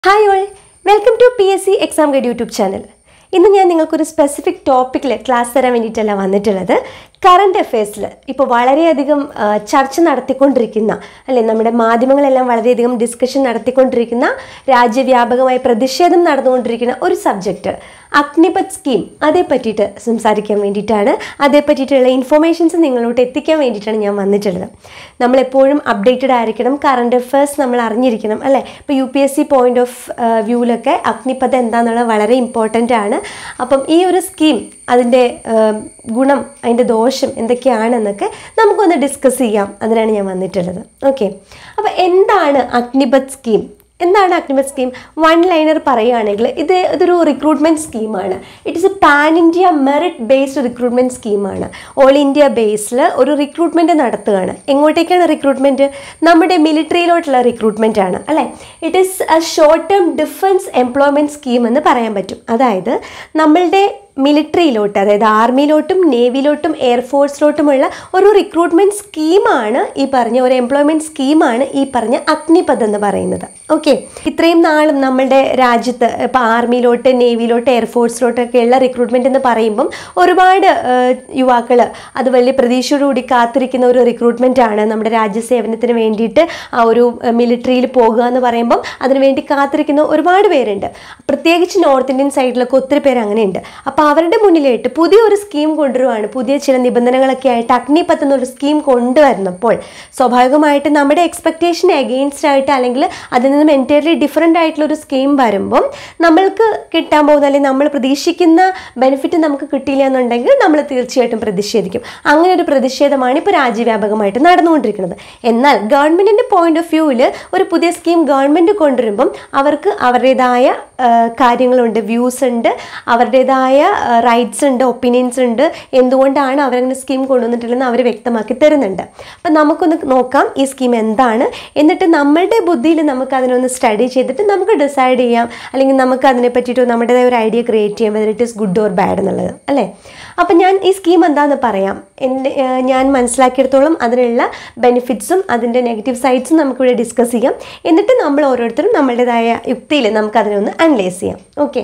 hi all welcome to P S C exam guide YouTube channel ഇന്ന് ഞാൻ നിങ്ങൾക്കൊരു specific ടോപ്പിക്കിൽ ക്ലാസ് തരാൻ വേണ്ടിയിട്ടല്ല വന്നിട്ടുള്ളത് കറണ്ട് അഫയേഴ്സിൽ ഇപ്പോൾ വളരെയധികം ആ, ചർച്ച നടത്തിക്കൊണ്ടിരിക്കുന്ന അല്ലെ നമ്മുടെ മാധ്യമങ്ങളെല്ലാം വളരെയധികം ഡിസ്കഷൻ നടത്തിക്കൊണ്ടിരിക്കുന്ന രാജ്യവ്യാപകമായി പ്രതിഷേധം നടന്നുകൊണ്ടിരിക്കുന്ന ഒരു സബ്ജക്റ്റ് അഗ്നിപത് സ്കീം അതേ പറ്റിയിട്ട് സംസാരിക്കാൻ വേണ്ടിയിട്ടാണ് അതേ പറ്റിയിട്ടുള്ള ഇൻഫോർമേഷൻസ് നിങ്ങളോട്ട് എത്തിക്കാൻ വേണ്ടിയിട്ടാണ് ഞാൻ വന്നിട്ടുള്ളത് നമ്മളെപ്പോഴും അപ്ഡേറ്റഡ് ആയിരിക്കണം കറണ്ട് അഫയേഴ്സ് നമ്മൾ അറിഞ്ഞിരിക്കണം അല്ലേ ഇപ്പോൾ U P S C point of വ്യൂവിലൊക്കെ അഗ്നിപഥ എന്താണെന്നുള്ളത് വളരെ ഇമ്പോർട്ടൻ്റ് ആണ് അപ്പം ഈ ഒരു സ്കീം അതിൻ്റെ ആ, ഗുണം അതിൻ്റെ ദോഷം എന്തൊക്കെയാണെന്നൊക്കെ നമുക്കൊന്ന് ഡിസ്കസ് ചെയ്യാം അതിനാണ് ഞാൻ വന്നിട്ടുള്ളത് ഓക്കെ അപ്പോൾ എന്താണ് അഗ്നിപത് സ്കീം എന്താണ് അഗ്നിപത് സ്കീം വൺ ലൈനർ പറയുകയാണെങ്കിൽ ഇത് ഇതൊരു റിക്രൂട്ട്മെൻറ്റ് സ്കീമാണ് it is a pan India merit based recruitment സ്കീമാണ് ഓൾ ഇന്ത്യ ബേസിൽ ഒരു റിക്രൂട്ട്മെൻറ്റ് നടത്തുകയാണ് എങ്ങോട്ടേക്കാണ് റിക്രൂട്ട്മെൻറ്റ് നമ്മുടെ മിലിറ്ററിയിലോട്ടുള്ള റിക്രൂട്ട്മെൻറ്റ് ആണ് അല്ലേ it is a short term defence employment scheme എന്ന് പറയാൻ പറ്റും അതായത് നമ്മളുടെ മിലിറ്ററിയിലോട്ട് അതായത് ആർമിയിലോട്ടും നേവിയിലോട്ടും എയർഫോഴ്സിലോട്ടുമുള്ള ഒരു റിക്രൂട്ട്മെൻറ്റ് സ്കീമാണ് ഈ പറഞ്ഞ ഒരു എംപ്ലോയ്മെൻറ്റ് സ്കീമാണ് ഈ പറഞ്ഞ അഗ്നിപഥ് എന്ന് പറയുന്നത് ഓക്കെ ഇത്രയും നാളും നമ്മളുടെ രാജ്യത്ത് ഇപ്പോൾ ആർമിയിലോട്ട് നേവിയിലോട്ട് എയർഫോഴ്സിലോട്ടൊക്കെയുള്ള റിക്രൂട്ട്മെൻറ്റ് എന്ന് പറയുമ്പം ഒരുപാട് യുവാക്കൾ അത് വലിയ പ്രതീക്ഷയോടുകൂടി കാത്തിരിക്കുന്ന ഒരു റിക്രൂട്ട്മെൻ്റ് ആണ് നമ്മുടെ രാജ്യസേവനത്തിന് വേണ്ടിയിട്ട് ആ ഒരു മിലിറ്ററിയിൽ പോകുക എന്ന് പറയുമ്പം അതിനുവേണ്ടി കാത്തിരിക്കുന്ന ഒരുപാട് പേരുണ്ട് പ്രത്യേകിച്ച് നോർത്ത് ഇന്ത്യൻ സൈഡിലൊക്കെ ഒത്തിരി പേര് അങ്ങനെയുണ്ട് അപ്പോൾ അവരുടെ മുന്നിലായിട്ട് പുതിയൊരു സ്കീം കൊണ്ടുവരുവാണ് പുതിയ ചില നിബന്ധനകളൊക്കെ ആയിട്ട് അഗ്നിപത്ത് എന്നൊരു സ്കീം കൊണ്ടുവരുന്നപ്പോൾ സ്വാഭാവികമായിട്ട് നമ്മുടെ എക്സ്പെക്റ്റേഷൻ എഗെയിൻസ്റ്റ് ആയിട്ട് അല്ലെങ്കിൽ അതിൽ നിന്നും എൻറ്റയർലി ഡിഫറെൻ്റ് ആയിട്ടുള്ള ഒരു സ്കീം വരുമ്പം നമ്മൾക്ക് കിട്ടാൻ പോകുന്ന അല്ലെങ്കിൽ നമ്മൾ പ്രതീക്ഷിക്കുന്ന ബെനിഫിറ്റ് നമുക്ക് കിട്ടിയില്ല എന്നുണ്ടെങ്കിൽ നമ്മൾ തീർച്ചയായിട്ടും പ്രതിഷേധിക്കും അങ്ങനെ ഒരു പ്രതിഷേധമാണ് ഇപ്പോൾ രാജ്യവ്യാപകമായിട്ട് നടന്നുകൊണ്ടിരിക്കുന്നത് എന്നാൽ ഗവൺമെൻറ്റിൻ്റെ പോയിന്റ് ഓഫ് വ്യൂവിൽ ഒരു പുതിയ സ്കീം ഗവൺമെൻറ് കൊണ്ടുവരുമ്പം അവർക്ക് അവരുടേതായ ആ, കാര്യങ്ങളുണ്ട് വ്യൂസ് ഉണ്ട് അവരുടേതായ റൈറ്റ്സ് ഉണ്ട് ഒപ്പീനിയൻസ് ഉണ്ട് എന്തുകൊണ്ടാണ് അവരങ്ങനെ സ്കീം കൊണ്ടുവന്നിട്ടില്ലെന്ന് അവർ വ്യക്തമാക്കി തരുന്നുണ്ട് അപ്പം നമുക്കൊന്ന് നോക്കാം ഈ സ്കീം എന്താണ് എന്നിട്ട് നമ്മളുടെ ബുദ്ധിയിൽ നമുക്ക് അതിനൊന്ന് സ്റ്റഡി ചെയ്തിട്ട് നമുക്ക് ഡിസൈഡ് ചെയ്യാം അല്ലെങ്കിൽ നമുക്ക് അതിനെ പറ്റിയിട്ട് നമ്മുടേതായ ഒരു ഐഡിയ ക്രിയേറ്റ് ചെയ്യാം whether it is good or bad എന്നുള്ളത് അല്ലേ അപ്പം ഞാൻ ഈ സ്കീം എന്താണെന്ന് പറയാം എൻ്റെ ഏർ ഞാൻ മനസ്സിലാക്കിയെടുത്തോളം അതിനുള്ള ബെനിഫിറ്റ്സും അതിൻ്റെ നെഗറ്റീവ് സൈഡ്സും നമുക്കിവിടെ ഡിസ്കസ് ചെയ്യാം എന്നിട്ട് നമ്മൾ ഓരോരുത്തരും നമ്മളുടേതായ യുക്തിയിൽ നമുക്ക് അതിനൊന്ന് അനലൈസ് ചെയ്യാം okay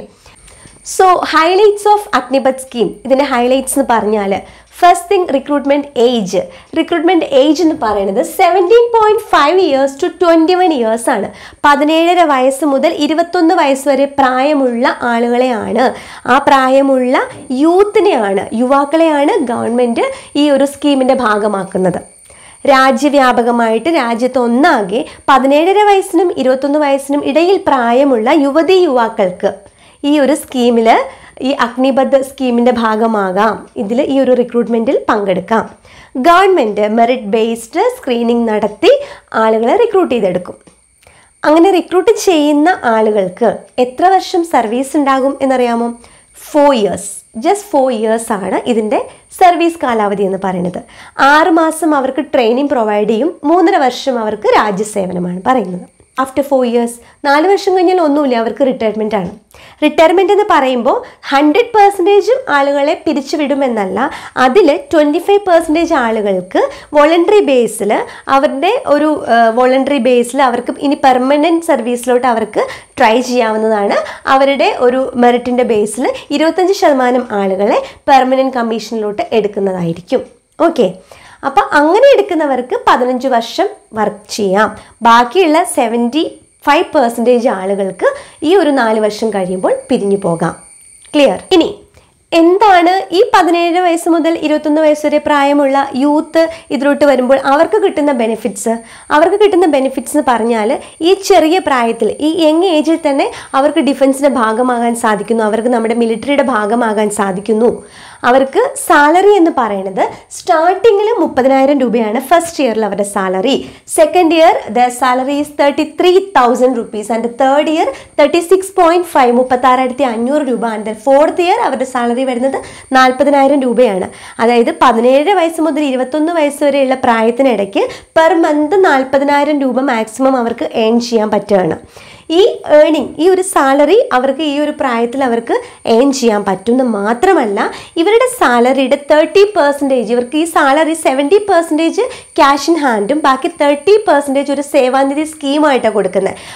so highlights of Agnipath scheme ഇതിൻ്റെ ഹൈലൈറ്റ്സ് എന്ന് പറഞ്ഞാൽ first thing recruitment age recruitment age എന്ന് പറയുന്നത് seventeen point five years to twenty one years ആണ് പതിനേഴര വയസ്സ് മുതൽ ഇരുപത്തൊന്ന് വയസ്സ് വരെ പ്രായമുള്ള ആളുകളെയാണ് ആ പ്രായമുള്ള യൂത്തിനെയാണ് യുവാക്കളെയാണ് ഗവൺമെൻറ് ഈ ഒരു സ്കീമിൻ്റെ ഭാഗമാക്കുന്നത് രാജ്യവ്യാപകമായിട്ട് രാജ്യത്ത് ഒന്നാകെ പതിനേഴര വയസ്സിനും ഇരുപത്തൊന്ന് വയസ്സിനും ഇടയിൽ പ്രായമുള്ള യുവതി യുവാക്കൾക്ക് ഈ ഒരു സ്കീമിൽ ഈ അഗ്നിബദ്ധ സ്കീമിൻ്റെ ഭാഗമാകാം ഇതിൽ ഈ ഒരു റിക്രൂട്ട്മെൻറ്റിൽ പങ്കെടുക്കാം ഗവൺമെൻറ് മെറിറ്റ് ബേസ്ഡ് സ്ക്രീനിങ് നടത്തി ആളുകളെ റിക്രൂട്ട് ചെയ്തെടുക്കും അങ്ങനെ റിക്രൂട്ട് ചെയ്യുന്ന ആളുകൾക്ക് എത്ര വർഷം സർവീസ് ഉണ്ടാകും എന്നറിയാമോ four years just four years ആണ് ഇതിൻ്റെ സർവീസ് കാലാവധി എന്ന് പറയുന്നത് ആറ് മാസം അവർക്ക് ട്രെയിനിങ് പ്രൊവൈഡ് ചെയ്യും മൂന്നര വർഷം അവർക്ക് രാജ്യസേവനമാണ് പറയുന്നത് ആഫ്റ്റർ ഫോർ ഇയേഴ്സ് നാല് വർഷം കഴിഞ്ഞാൽ ഒന്നുമില്ല അവർക്ക് റിട്ടയർമെൻ്റ് ആണ് റിട്ടയർമെൻ്റ് എന്ന് പറയുമ്പോൾ ഹൺഡ്രഡ് പെർസെൻറ്റേജും ആളുകളെ പിരിച്ചുവിടുമെന്നല്ല അതിൽ ട്വൻറ്റി ഫൈവ് പെർസെൻറ്റേജ് ആളുകൾക്ക് വോളണ്ടറി ബേസിൽ അവരുടെ ഒരു വോളണ്ടറി ബേസിൽ അവർക്ക് ഇനി പെർമനൻറ്റ് സർവീസിലോട്ട് അവർക്ക് ട്രൈ ചെയ്യാവുന്നതാണ് അവരുടെ ഒരു മെറിറ്റിൻ്റെ ബേസിൽ ഇരുപത്തഞ്ച് ശതമാനം ആളുകളെ പെർമനൻറ്റ് കമ്മീഷനിലോട്ട് എടുക്കുന്നതായിരിക്കും ഓക്കെ അപ്പോൾ അങ്ങനെ എടുക്കുന്നവർക്ക് പതിനഞ്ച് വർഷം വർക്ക് ചെയ്യാം ബാക്കിയുള്ള സെവൻറ്റി ഫൈവ് പെർസെൻറ്റേജ് ആളുകൾക്ക് ഈ ഒരു നാല് വർഷം കഴിയുമ്പോൾ പിരിഞ്ഞു പോകാം ക്ലിയർ ഇനി എന്താണ് ഈ പതിനേഴ് വയസ്സ് മുതൽ ഇരുപത്തൊന്ന് വയസ്സ് വരെ പ്രായമുള്ള യൂത്ത് ഇതിലോട്ട് വരുമ്പോൾ അവർക്ക് കിട്ടുന്ന ബെനിഫിറ്റ്സ് അവർക്ക് കിട്ടുന്ന ബെനിഫിറ്റ്സ് എന്ന് പറഞ്ഞാൽ ഈ ചെറിയ പ്രായത്തിൽ ഈ യങ് ഏജിൽ തന്നെ അവർക്ക് ഡിഫൻസിൻ്റെ ഭാഗമാകാൻ സാധിക്കുന്നു അവർക്ക് നമ്മുടെ മിലിറ്ററിയുടെ ഭാഗമാകാൻ സാധിക്കുന്നു അവർക്ക് സാലറി എന്ന് പറയുന്നത് സ്റ്റാർട്ടിങ്ങിൽ മുപ്പതിനായിരം രൂപയാണ് ഫസ്റ്റ് ഇയറിൽ അവരുടെ salary second year the salary is thirty three thousand rupees and third year thirty six point five മുപ്പത്താറായിരത്തി അഞ്ഞൂറ് രൂപ ആൻഡ് ഫോർത്ത് ഇയർ അവരുടെ സാലറി വരുന്നത് നാൽപ്പതിനായിരം രൂപയാണ് അതായത് പതിനേഴ് വയസ്സ് മുതൽ ഇരുപത്തൊന്ന് വയസ്സ് വരെയുള്ള പ്രായത്തിനിടയ്ക്ക് പെർ മന്ത് നാൽപ്പതിനായിരം രൂപ മാക്സിമം അവർക്ക് ഏൺ ചെയ്യാൻ പറ്റുകയാണ് ഈ ഏണിംഗ് ഈ ഒരു സാലറി അവർക്ക് ഈ ഒരു പ്രായത്തിൽ അവർക്ക് ഏൺ ചെയ്യാൻ പറ്റുമെന്ന് മാത്രമല്ല ഇവരുടെ സാലറിയുടെ തേർട്ടി പെർസെൻറ്റേജ് ഇവർക്ക് ഈ salary seventy percentage cash in ഹാൻഡും ബാക്കി തേർട്ടി പെർസെൻറ്റേജ് ഒരു സേവാനിധി സ്കീമായിട്ടാണ് കൊടുക്കുന്നത്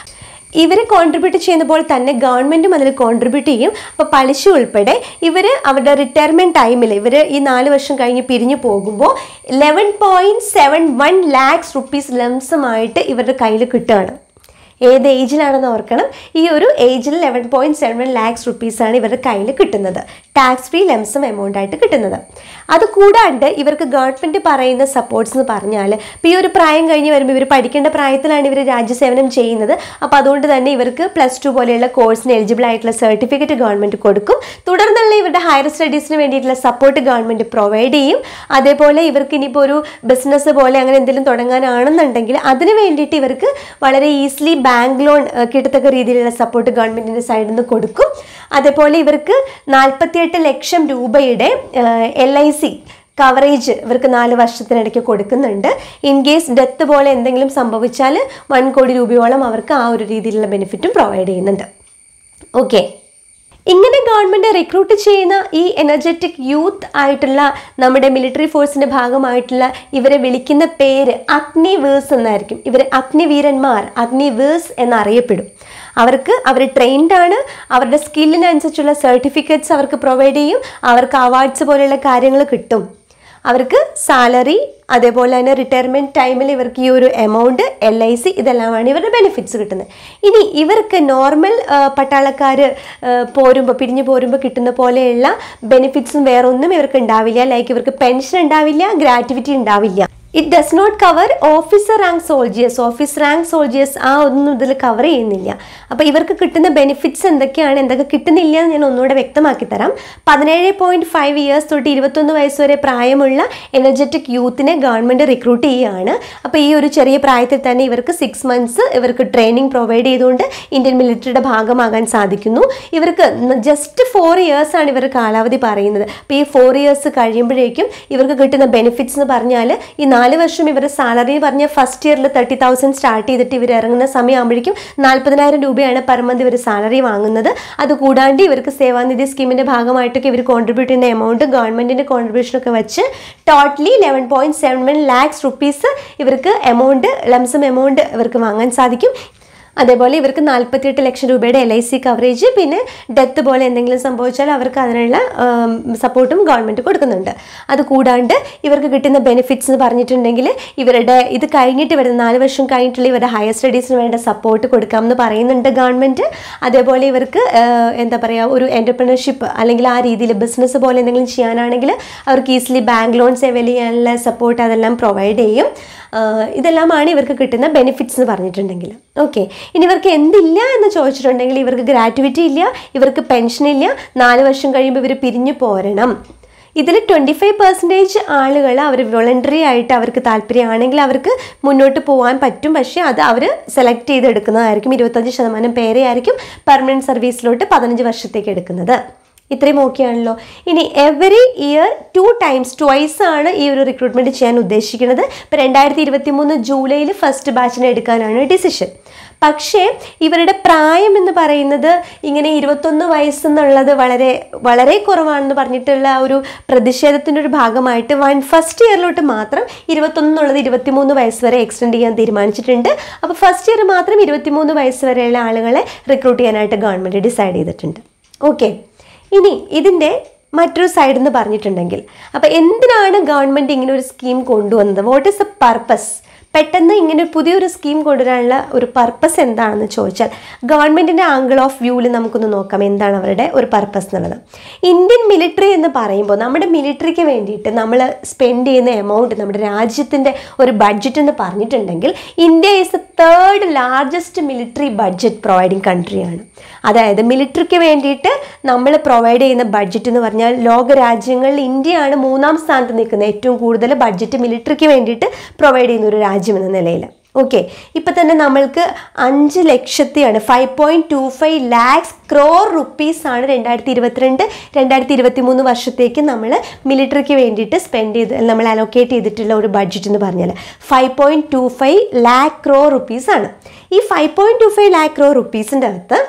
ഇവർ കോൺട്രിബ്യൂട്ട് ചെയ്യുന്ന പോലെ തന്നെ ഗവൺമെൻറ്റും അതിൽ കോൺട്രിബ്യൂട്ട് ചെയ്യും അപ്പോൾ പലിശ ഉൾപ്പെടെ ഇവർ അവരുടെ റിട്ടയർമെൻറ്റ് ടൈമിൽ ഇവർ ഈ നാല് വർഷം കഴിഞ്ഞ് പിരിഞ്ഞു പോകുമ്പോൾ eleven point seven one lakhs rupees ലംസമായിട്ട് ഇവരുടെ കയ്യിൽ കിട്ടുകയാണ് ഏത് ഏജിലാണെന്ന് ഓർക്കണം ഈ ഒരു ഏജിൽ ലെവൻ പോയിൻറ്റ് സെവൻ ലാക്സ് റുപ്പീസാണ് ഇവരുടെ കയ്യിൽ കിട്ടുന്നത് ടാക്സ് ഫ്രീ ലെംസം എമൗണ്ട് ആയിട്ട് കിട്ടുന്നത് അത് കൂടാണ്ട് ഇവർക്ക് ഗവൺമെൻറ് പറയുന്ന സപ്പോർട്ട്സ് എന്ന് പറഞ്ഞാൽ ഇപ്പോൾ ഈ ഒരു പ്രായം കഴിഞ്ഞ് വരുമ്പോൾ ഇവർ പഠിക്കേണ്ട പ്രായത്തിലാണ് ഇവർ രാജ്യസേവനം ചെയ്യുന്നത് അപ്പോൾ അതുകൊണ്ട് തന്നെ ഇവർക്ക് പ്ലസ് ടു പോലെയുള്ള കോഴ്സിന് എലിജിബിൾ ആയിട്ടുള്ള സർട്ടിഫിക്കറ്റ് ഗവൺമെൻറ് കൊടുക്കും തുടർന്നുള്ള ഇവരുടെ ഹയർ സ്റ്റഡീസിന് വേണ്ടിയിട്ടുള്ള സപ്പോർട്ട് ഗവൺമെൻറ് പ്രൊവൈഡ് ചെയ്യും അതേപോലെ ഇവർക്ക് ഇനിയിപ്പോൾ ഒരു ബിസിനസ് പോലെ അങ്ങനെ എന്തെങ്കിലും തുടങ്ങാനാണെന്നുണ്ടെങ്കിൽ അതിന് വേണ്ടിയിട്ട് ഇവർക്ക് വളരെ ഈസിലി ബാങ്ക് ലോൺ ഏഹ്, കിട്ടത്തക്ക രീതിയിലുള്ള സപ്പോർട്ട് ഗവൺമെൻറ്റിൻ്റെ സൈഡിൽ നിന്ന് കൊടുക്കും അതേപോലെ ഇവർക്ക് നാൽപ്പത്തിയെട്ട് ലക്ഷം രൂപയുടെ എൽ ഐ സി കവറേജ് ഇവർക്ക് നാല് വർഷത്തിനിടയ്ക്ക് കൊടുക്കുന്നുണ്ട് ഇൻ കേസ് ഡെത്ത് പോലെ എന്തെങ്കിലും സംഭവിച്ചാൽ വൺ കോടി രൂപയോളം അവർക്ക് ആ ഒരു രീതിയിലുള്ള ബെനിഫിറ്റും പ്രൊവൈഡ് ചെയ്യുന്നുണ്ട് ഓക്കെ ഇങ്ങനെ ഗവൺമെൻറ് റിക്രൂട്ട് ചെയ്യുന്ന ഈ എനർജറ്റിക് യൂത്ത് ആയിട്ടുള്ള നമ്മുടെ മിലിറ്ററി ഫോഴ്സിൻ്റെ ഭാഗമായിട്ടുള്ള ഇവരെ വിളിക്കുന്ന പേര് അഗ്നിവേഴ്സ് എന്നായിരിക്കും ഇവർ അഗ്നിവീരന്മാർ അഗ്നിവേഴ്സ് എന്നറിയപ്പെടും അവർക്ക് അവർ ട്രെയിൻഡ് ആണ് അവരുടെ സ്കില്ലിനനുസരിച്ചുള്ള സർട്ടിഫിക്കറ്റ്സ് അവർക്ക് പ്രൊവൈഡ് ചെയ്യും അവർക്ക് അവാർഡ്സ് പോലെയുള്ള കാര്യങ്ങൾ കിട്ടും അവർക്ക് സാലറി അതേപോലെ തന്നെ റിട്ടയർമെൻറ്റ് ടൈമിൽ ഇവർക്ക് ഈ ഒരു എമൗണ്ട് എൽ ഐ സി ഇതെല്ലാമാണ് ഇവരുടെ ബെനിഫിറ്റ്സ് കിട്ടുന്നത് ഇനി ഇവർക്ക് നോർമൽ പട്ടാളക്കാർ പോരുമ്പോൾ പിരിഞ്ഞു പോരുമ്പോൾ കിട്ടുന്ന പോലെയുള്ള ബെനിഫിറ്റ്സും വേറെ ഒന്നും ഇവർക്ക് ഉണ്ടാവില്ല ലൈക്ക് ഇവർക്ക് പെൻഷൻ ഉണ്ടാവില്ല ഗ്രാറ്റുവിറ്റി ഉണ്ടാവില്ല it does not cover officer rank soldiers office rank soldiers ആ ഒന്നും ഇതിൽ കവർ ചെയ്യുന്നില്ല അപ്പോൾ ഇവർക്ക് കിട്ടുന്ന ബെനിഫിറ്റ്സ് എന്തൊക്കെയാണ് എന്തൊക്കെ കിട്ടുന്നില്ല എന്ന് ഞാൻ ഒന്നുകൂടെ വ്യക്തമാക്കി തരാം പതിനേഴ് പോയിന്റ് ഫൈവ് ഇയേഴ്സ് തൊട്ട് ഇരുപത്തൊന്ന് വയസ്സ് വരെ പ്രായമുള്ള എനർജറ്റിക് യൂത്തിനെ ഗവൺമെൻറ് റിക്രൂട്ട് ചെയ്യുകയാണ് അപ്പോൾ ഈ ഒരു ചെറിയ പ്രായത്തിൽ തന്നെ ഇവർക്ക് സിക്സ് മന്ത്സ് ഇവർക്ക് ട്രെയിനിങ് പ്രൊവൈഡ് ചെയ്തുകൊണ്ട് ഇന്ത്യൻ മിലിറ്ററിയുടെ ഭാഗമാകാൻ സാധിക്കുന്നു ഇവർക്ക് ജസ്റ്റ് ഫോർ ഇയേഴ്സ് ആണ് ഇവർ കാലാവധി പറയുന്നത് അപ്പോൾ ഈ ഫോർ ഇയേഴ്സ് കഴിയുമ്പോഴേക്കും ഇവർക്ക് കിട്ടുന്ന ബെനിഫിറ്റ്സ് എന്ന് പറഞ്ഞാൽ ഈ നാല് വർഷം ഇവരുടെ സാലറി പറഞ്ഞ ഫസ്റ്റ് ഇയറിൽ തേർട്ടി തൗസൻഡ് സ്റ്റാർട്ട് ചെയ്തിട്ട് ഇവർ ഇറങ്ങുന്ന സമയമാകുമ്പോഴേക്കും നാൽപ്പതിനായിരം രൂപയാണ് പെർ മന്ത് ഇവർ സാലറി വാങ്ങുന്നത് അത് കൂടാണ്ട് ഇവർക്ക് സേവാനിധി സ്കീമിൻ്റെ ഭാഗമായിട്ടൊക്കെ ഇവർ കോൺട്രിബ്യൂട്ട് ചെയ്യുന്ന എമൗണ്ട് ഗവൺമെൻറ്റിൻ്റെ കോൺട്രിബ്യൂഷനൊക്കെ വെച്ച് totally eleven point seven one lakhs rupees ഇവർക്ക് എമൗണ്ട് ലംസം എമൗണ്ട് ഇവർക്ക് വാങ്ങാൻ സാധിക്കും അതേപോലെ ഇവർക്ക് നാൽപ്പത്തിയെട്ട് ലക്ഷം രൂപയുടെ എൽ ഐ സി കവറേജ് പിന്നെ ഡെത്ത് പോലെ എന്തെങ്കിലും സംഭവിച്ചാൽ അവർക്ക് അതിനുള്ള സപ്പോർട്ടും ഗവൺമെൻറ് കൊടുക്കുന്നുണ്ട് അത് കൂടാണ്ട് ഇവർക്ക് കിട്ടുന്ന ബെനിഫിറ്റ്സ് എന്ന് പറഞ്ഞിട്ടുണ്ടെങ്കിൽ ഇവരുടെ ഇത് കഴിഞ്ഞിട്ട് വരുന്ന നാല് വർഷം കഴിഞ്ഞിട്ടുള്ള ഇവരുടെ ഹയർ സ്റ്റഡീസിന് വേണ്ട സപ്പോർട്ട് കൊടുക്കാമെന്ന് പറയുന്നുണ്ട് ഗവൺമെൻറ് അതേപോലെ ഇവർക്ക് ആഹ്, എന്താ പറയുക ഒരു എൻ്റർപ്രണർഷിപ്പ് അല്ലെങ്കിൽ ആ രീതിയിൽ ബിസിനസ് പോലെ എന്തെങ്കിലും ചെയ്യാനാണെങ്കിൽ അവർക്ക് ഈസിലി ബാങ്ക് ലോൺസ് അവൈൽ ചെയ്യാനുള്ള സപ്പോർട്ട് അതെല്ലാം പ്രൊവൈഡ് ചെയ്യും ആഹ് ഇതെല്ലാമാണ് ഇവർക്ക് കിട്ടുന്ന ബെനിഫിറ്റ്സ് എന്ന് പറഞ്ഞിട്ടുണ്ടെങ്കിൽ ഓക്കെ ഇനി ഇവർക്ക് എന്തില്ല എന്ന് ചോദിച്ചിട്ടുണ്ടെങ്കിൽ ഇവർക്ക് ഗ്രാറ്റുവിറ്റി ഇല്ല ഇവർക്ക് പെൻഷൻ ഇല്ല നാല് വർഷം കഴിയുമ്പോൾ ഇവർ പിരിഞ്ഞു പോരണം ഇതിൽ ട്വൻറ്റി ഫൈവ് പെർസെൻറ്റേജ് ആളുകൾ അവർ വോളണ്ടറി ആയിട്ട് അവർക്ക് താല്പര്യമാണെങ്കിൽ അവർക്ക് മുന്നോട്ട് പോകാൻ പറ്റും പക്ഷേ അത് അവർ സെലക്ട് ചെയ്തെടുക്കുന്നതായിരിക്കും ഇരുപത്തഞ്ച് ശതമാനം പേരെ ആയിരിക്കും പെർമനൻറ്റ് സർവീസിലോട്ട് പതിനഞ്ച് വർഷത്തേക്ക് എടുക്കുന്നത് ഇത്രയും ഓക്കെയാണല്ലോ ഇനി every year two times twice ആണ് ഈ ഒരു റിക്രൂട്ട്മെൻറ്റ് ചെയ്യാൻ ഉദ്ദേശിക്കുന്നത് ഇപ്പോൾ രണ്ടായിരത്തി ഇരുപത്തി മൂന്ന് ജൂലൈയിൽ ഫസ്റ്റ് ബാച്ചിനെ എടുക്കാനാണ് ഡിസിഷൻ പക്ഷേ ഇവരുടെ പ്രായം എന്ന് പറയുന്നത് ഇങ്ങനെ ഇരുപത്തൊന്ന് വയസ്സെന്നുള്ളത് വളരെ വളരെ കുറവാണെന്ന് പറഞ്ഞിട്ടുള്ള ആ ഒരു പ്രതിഷേധത്തിൻ്റെ ഒരു ഭാഗമായിട്ട് വൺ ഫസ്റ്റ് ഇയറിലോട്ട് മാത്രം ഇരുപത്തൊന്ന് എന്നുള്ളത് ഇരുപത്തിമൂന്ന് വയസ്സ് വരെ എക്സ്റ്റെൻഡ് ചെയ്യാൻ തീരുമാനിച്ചിട്ടുണ്ട് അപ്പോൾ ഫസ്റ്റ് ഇയർ മാത്രം ഇരുപത്തിമൂന്ന് വയസ്സ് വരെയുള്ള ആളുകളെ റിക്രൂട്ട് ചെയ്യാനായിട്ട് ഗവൺമെൻറ് ഡിസൈഡ് ചെയ്തിട്ടുണ്ട് ഓക്കെ ഇനി ഇതിൻ്റെ മറ്റൊരു സൈഡ് എന്ന് പറഞ്ഞിട്ടുണ്ടെങ്കിൽ അപ്പോൾ എന്തിനാണ് ഗവൺമെൻറ് ഇങ്ങനെ ഒരു സ്കീം കൊണ്ടുവന്നത് വാട്ട് ഈസ് എ പർപ്പസ് പെട്ടെന്ന് ഇങ്ങനെ പുതിയൊരു സ്കീം കൊണ്ടുവരാനുള്ള ഒരു പർപ്പസ് എന്താണെന്ന് ചോദിച്ചാൽ ഗവൺമെൻറ്റിൻ്റെ ആംഗിൾ ഓഫ് വ്യൂവിൽ നമുക്കൊന്ന് നോക്കാം എന്താണ് അവരുടെ ഒരു പർപ്പസ് എന്നുള്ളത് ഇന്ത്യൻ മിലിറ്ററി എന്ന് പറയുമ്പോൾ നമ്മുടെ മിലിറ്ററിക്ക് വേണ്ടിയിട്ട് നമ്മൾ സ്പെൻഡ് ചെയ്യുന്ന എമൗണ്ട് നമ്മുടെ രാജ്യത്തിൻ്റെ ഒരു ബഡ്ജറ്റ് എന്ന് പറഞ്ഞിട്ടുണ്ടെങ്കിൽ India is a third largest military budget providing കൺട്രിയാണ് അതായത് മിലിറ്ററിക്ക് വേണ്ടിയിട്ട് നമ്മൾ പ്രൊവൈഡ് ചെയ്യുന്ന ബഡ്ജറ്റ് എന്ന് പറഞ്ഞാൽ ലോക രാജ്യങ്ങളിൽ ഇന്ത്യയാണ് മൂന്നാം സ്ഥാനത്ത് നിൽക്കുന്നത് ഏറ്റവും കൂടുതൽ ബഡ്ജറ്റ് മിലിറ്ററിക്ക് വേണ്ടിയിട്ട് പ്രൊവൈഡ് ചെയ്യുന്ന ഒരു രാജ്യം എന്ന നിലയിൽ ഓക്കെ ഇപ്പം തന്നെ നമ്മൾക്ക് അഞ്ച് ലക്ഷത്തിയാണ് five point two five lakhs crore rupees ആണ് രണ്ടായിരത്തി ഇരുപത്തിരണ്ട് രണ്ടായിരത്തി ഇരുപത്തി മൂന്ന് വർഷത്തേക്ക് നമ്മൾ മിലിറ്ററിക്ക് വേണ്ടിയിട്ട് സ്പെൻഡ് ചെയ്ത് നമ്മൾ അലോക്കേറ്റ് ചെയ്തിട്ടുള്ള ഒരു ബഡ്ജറ്റ് എന്ന് പറഞ്ഞാൽ five point two five lakh crore rupees ആണ് ഈ five point two five lakh crore റുപ്പീസിൻ്റെ അകത്ത്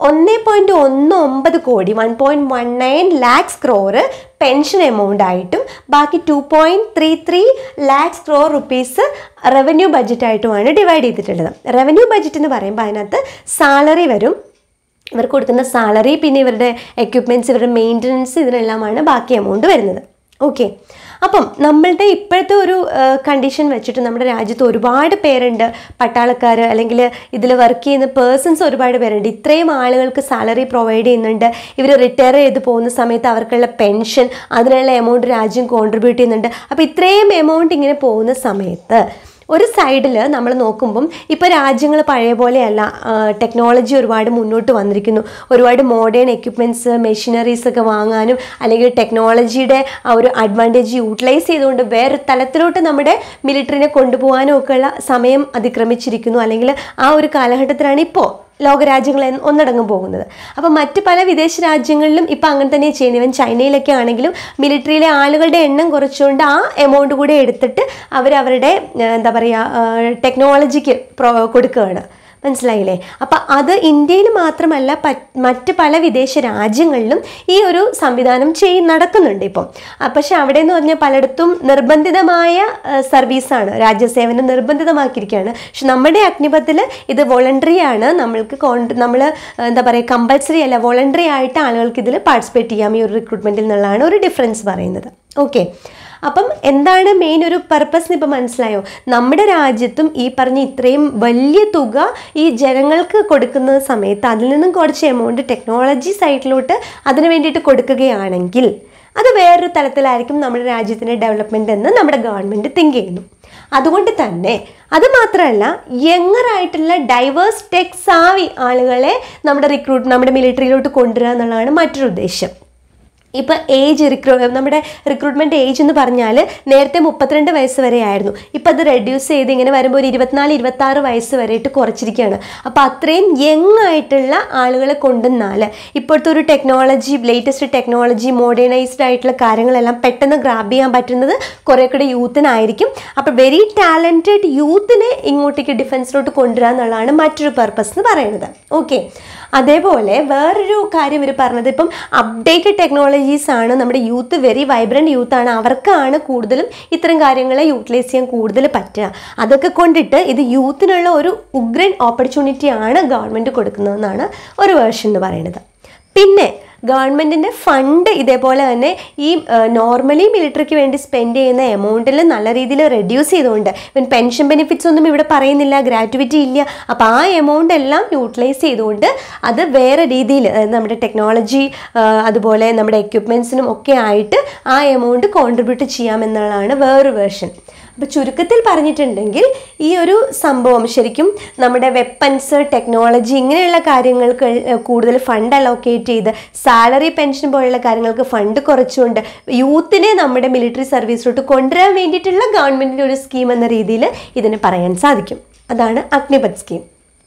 ഒന്ന് പോയിന്റ് ഒന്ന് ഒമ്പത് കോടി one point one nine lakhs crore pension amount ആയിട്ടും ബാക്കി two point three three lakhs crore rupees revenue ബഡ്ജറ്റായിട്ടുമാണ് ഡിവൈഡ് ചെയ്തിട്ടുള്ളത് റവന്യൂ ബഡ്ജറ്റ് എന്ന് പറയുമ്പോൾ അതിനകത്ത് സാലറി വരും ഇവർക്ക് കൊടുക്കുന്ന സാലറി പിന്നെ ഇവരുടെ എക്യുപ്മെൻറ്റ്സ് ഇവരുടെ മെയിൻ്റനൻസ് ഇതിനെല്ലാമാണ് ബാക്കി എമൗണ്ട് വരുന്നത് ഓക്കെ അപ്പം നമ്മളുടെ ഇപ്പോഴത്തെ ഒരു കണ്ടീഷൻ വെച്ചിട്ട് നമ്മുടെ രാജ്യത്ത് ഒരുപാട് പേരുണ്ട് പട്ടാളക്കാർ അല്ലെങ്കിൽ ഇതിൽ വർക്ക് ചെയ്യുന്ന പേഴ്സൺസ് ഒരുപാട് പേരുണ്ട് ഇത്രയും ആളുകൾക്ക് സാലറി പ്രൊവൈഡ് ചെയ്യുന്നുണ്ട് ഇവർ റിട്ടയർ ചെയ്ത് പോകുന്ന സമയത്ത് അവർക്കുള്ള പെൻഷൻ അതിനുള്ള എമൗണ്ട് രാജ്യം കോൺട്രിബ്യൂട്ട് ചെയ്യുന്നുണ്ട് അപ്പോൾ ഇത്രയും എമൗണ്ട് ഇങ്ങനെ പോകുന്ന സമയത്ത് ഒരു സൈഡിൽ നമ്മൾ നോക്കുമ്പം ഇപ്പോൾ രാജ്യങ്ങൾ പഴയ പോലെയല്ല ടെക്നോളജി ഒരുപാട് മുന്നോട്ട് വന്നിരിക്കുന്നു ഒരുപാട് മോഡേൺ എക്യുപ്മെൻറ്റ്സ് മെഷീനറീസ് ഒക്കെ വാങ്ങാനും അല്ലെങ്കിൽ ടെക്നോളജിയുടെ ആ ഒരു അഡ്വാൻറ്റേജ് യൂട്ടിലൈസ് ചെയ്തുകൊണ്ട് വേറെ തലത്തിലോട്ട് നമ്മുടെ മിലിറ്ററിനെ കൊണ്ടുപോകാനും ഒക്കെയുള്ള സമയം അതിക്രമിച്ചിരിക്കുന്നു അല്ലെങ്കിൽ ആ ഒരു കാലഘട്ടത്തിലാണ് ഇപ്പോൾ ലോകരാജ്യങ്ങൾ എന്ന് ഒന്നടങ്കം പോകുന്നത് അപ്പോൾ മറ്റ് പല വിദേശ രാജ്യങ്ങളിലും ഇപ്പം അങ്ങനെ തന്നെ ചെയ്യുന്നത് ഇവൻ ചൈനയിലൊക്കെ ആണെങ്കിലും മിലിറ്ററിയിലെ ആളുകളുടെ എണ്ണം കുറച്ചുകൊണ്ട് ആ എമൗണ്ട് കൂടെ എടുത്തിട്ട് അവർ അവരുടെ ഏഹ്, എന്താ പറയുക ടെക്നോളജിക്ക് പ്രോ കൊടുക്കുകയാണ് മനസ്സിലായില്ലേ അപ്പം അത് ഇന്ത്യയിൽ മാത്രമല്ല പ- മറ്റ് പല വിദേശ രാജ്യങ്ങളിലും ഈ ഒരു സംവിധാനം ചെയ് നടക്കുന്നുണ്ട് ഇപ്പം ആ, പക്ഷെ അവിടെ എന്ന് പറഞ്ഞാൽ പലയിടത്തും നിർബന്ധിതമായ ആ, സർവീസാണ് രാജ്യസേവനം നിർബന്ധിതമാക്കിയിരിക്കുകയാണ് പക്ഷെ നമ്മുടെ അഗ്നിപഥത്തിൽ ഇത് വോളണ്ടറി ആണ് നമ്മൾക്ക് കോൺ- നമ്മൾ എന്താ പറയുക കമ്പൽസറി അല്ല വോളണ്ടറി ആയിട്ട് ആളുകൾക്ക് ഇതിൽ പാർട്ടിസിപ്പേറ്റ് ചെയ്യാം ഈ ഒരു റിക്രൂട്ട്മെൻറ്റിൽ നിന്നുള്ളതാണ് ഒരു ഡിഫറൻസ് പറയുന്നത് ഓക്കെ അപ്പം എന്താണ് മെയിൻ ഒരു പർപ്പസ് ഇപ്പം മനസ്സിലായോ നമ്മുടെ രാജ്യത്തും ഈ പറഞ്ഞ ഇത്രയും വലിയ തുക ഈ ജനങ്ങൾക്ക് കൊടുക്കുന്ന സമയത്ത് അതിൽ നിന്നും കുറച്ച് എമൗണ്ട് ടെക്നോളജി സൈഡിലോട്ട് അതിന് വേണ്ടിയിട്ട് കൊടുക്കുകയാണെങ്കിൽ അത് വേറൊരു തലത്തിലായിരിക്കും നമ്മുടെ രാജ്യത്തിൻ്റെ ഡെവലപ്മെൻറ്റ് എന്ന് നമ്മുടെ ഗവൺമെൻറ് തിങ്ക് ചെയ്യുന്നു അതുകൊണ്ട് തന്നെ അത് മാത്രമല്ല യങ്ങർ ആയിട്ടുള്ള ഡൈവേഴ്സ് ടെക് സാവി ആളുകളെ നമ്മുടെ റിക്രൂട്ട് നമ്മുടെ മിലിറ്ററിയിലോട്ട് കൊണ്ടുവരിക എന്നുള്ളതാണ് മറ്റൊരു ഉദ്ദേശം ഇപ്പം ഏജ് റിക്രൂ നമ്മുടെ റിക്രൂട്ട്മെൻറ്റ് ഏജ് എന്ന് പറഞ്ഞാൽ നേരത്തെ മുപ്പത്തിരണ്ട് വയസ്സ് വരെ ആയിരുന്നു ഇപ്പം അത് റെഡ്യൂസ് ചെയ്ത് ഇങ്ങനെ വരുമ്പോൾ ഒരു ഇരുപത്തിനാല് ഇരുപത്താറ് വയസ്സ് വരെയിട്ട് കുറച്ചിരിക്കുകയാണ് അപ്പോൾ അത്രയും യങ് ആയിട്ടുള്ള ആളുകളെ കൊണ്ടുവന്നാൽ ഇപ്പോഴത്തെ ഒരു ടെക്നോളജി ലേറ്റസ്റ്റ് ടെക്നോളജി മോഡേണൈസ്ഡ് ആയിട്ടുള്ള കാര്യങ്ങളെല്ലാം പെട്ടെന്ന് ഗ്രാബ് ചെയ്യാൻ പറ്റുന്നത് കുറേ കൂടെ യൂത്തിനായിരിക്കും അപ്പോൾ വെരി ടാലൻറ്റഡ് യൂത്തിനെ ഇങ്ങോട്ടേക്ക് ഡിഫൻസിലോട്ട് കൊണ്ടുവരിക എന്നുള്ളതാണ് മറ്റൊരു പർപ്പസ് എന്ന് പറയുന്നത് ഓക്കെ അതേപോലെ വേറൊരു കാര്യം ഇവർ പറഞ്ഞത് ഇപ്പം അപ്ഡേറ്റഡ് ടെക്നോളജീസ് ആണ് നമ്മുടെ യൂത്ത് വെരി വൈബ്രൻറ്റ് യൂത്ത് ആണ് അവർക്കാണ് കൂടുതലും ഇത്തരം കാര്യങ്ങളെ യൂട്ടിലൈസ് ചെയ്യാൻ കൂടുതൽ പറ്റുക അതൊക്കെ കൊണ്ടിട്ട് ഇത് യൂത്തിനുള്ള ഒരു ഉഗ്രൻ ഓപ്പർച്യൂണിറ്റി ആണ് ഗവൺമെൻറ് കൊടുക്കുന്നതെന്നാണ് ഒരു വേർഷൻ എന്ന് പറയുന്നത് പിന്നെ ഗവൺമെൻറ്റിൻ്റെ ഫണ്ട് ഇതേപോലെ തന്നെ ഈ നോർമലി മിലിറ്ററിക്ക് വേണ്ടി സ്പെൻഡ് ചെയ്യുന്ന എമൗണ്ടിൽ നല്ല രീതിയിൽ റെഡ്യൂസ് ചെയ്തുകൊണ്ട് ഇവൻ പെൻഷൻ ബെനിഫിറ്റ്സ് ഒന്നും ഇവിടെ പറയുന്നില്ല ഗ്രാറ്റുവിറ്റി ഇല്ല അപ്പോൾ ആ എമൗണ്ട് എല്ലാം യൂട്ടിലൈസ് ചെയ്തുകൊണ്ട് അത് വേറെ രീതിയിൽ അതായത് നമ്മുടെ ടെക്നോളജി അതുപോലെ നമ്മുടെ എക്യുപ്മെൻസിനും ഒക്കെ ആയിട്ട് ആ എമൗണ്ട് കോൺട്രിബ്യൂട്ട് ചെയ്യാമെന്നുള്ളതാണ് വേറൊരു വേർഷൻ അപ്പോൾ ചുരുക്കത്തിൽ പറഞ്ഞിട്ടുണ്ടെങ്കിൽ ഈ ഒരു സംഭവം ശരിക്കും നമ്മുടെ വെപ്പൻസ് ടെക്നോളജി ഇങ്ങനെയുള്ള കാര്യങ്ങൾക്ക് കൂടുതൽ ഫണ്ട് അലോക്കേറ്റ് ചെയ്ത് സാലറി പെൻഷൻ പോലുള്ള കാര്യങ്ങൾക്ക് ഫണ്ട് കുറച്ചുകൊണ്ട് യൂത്തിനെ നമ്മുടെ മിലിറ്ററി സർവീസിലോട്ട് കൊണ്ടുവരാൻ വേണ്ടിയിട്ടുള്ള ഗവൺമെൻറ്റിൻ്റെ ഒരു സ്കീം എന്ന രീതിയിൽ ഇതിനെ പറയാൻ സാധിക്കും അതാണ് അഗ്നിപത് സ്കീം